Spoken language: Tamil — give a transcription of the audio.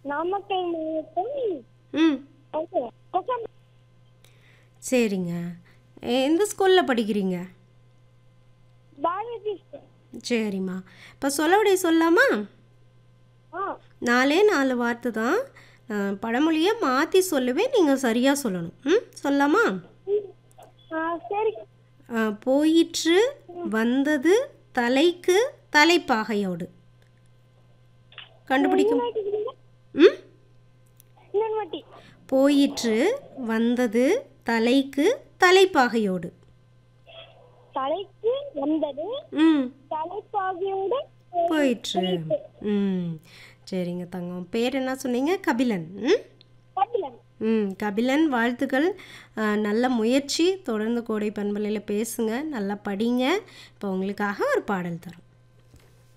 நாமக்கல் மாவட்டம் ம் ஓகே கொசம் சரிங்க எந்த ஸ்கூலில் படிக்கிறீங்க பாரதி சரிம்மா இப்போ சொல்லவுடைய சொல்லாமா ஆ நாலே நாலு வார்த்தை தான் அஹ், பழமொழியை மாற்றி சொல்லுவேன் நீங்கள் சரியாக சொல்லணும் ம் சொல்லாமா ஆ சரி அஹ், போயிற்று வந்தது தலைக்கு தலைப்பாகையோடு கண்டுபிடிக்கும் ம் இன்னொரு வாட்டி போயிற்று வந்தது தலைக்கு தலைப்பாகையோடு தலைக்கு வந்தது ம் தலைப்பாகியோடு போயிற்று ம் சரிங்க தங்கம் பேர் என்ன சொன்னீங்க கபிலன் ம் கபிலன் ம் கபிலன் வாழ்த்துக்கள் அஹ், நல்ல முயற்சி தொடர்ந்து கோடை பண்பலையில் பேசுங்க நல்லா படிங்க இப்போ உங்களுக்காக ஒரு பாடல் தரும்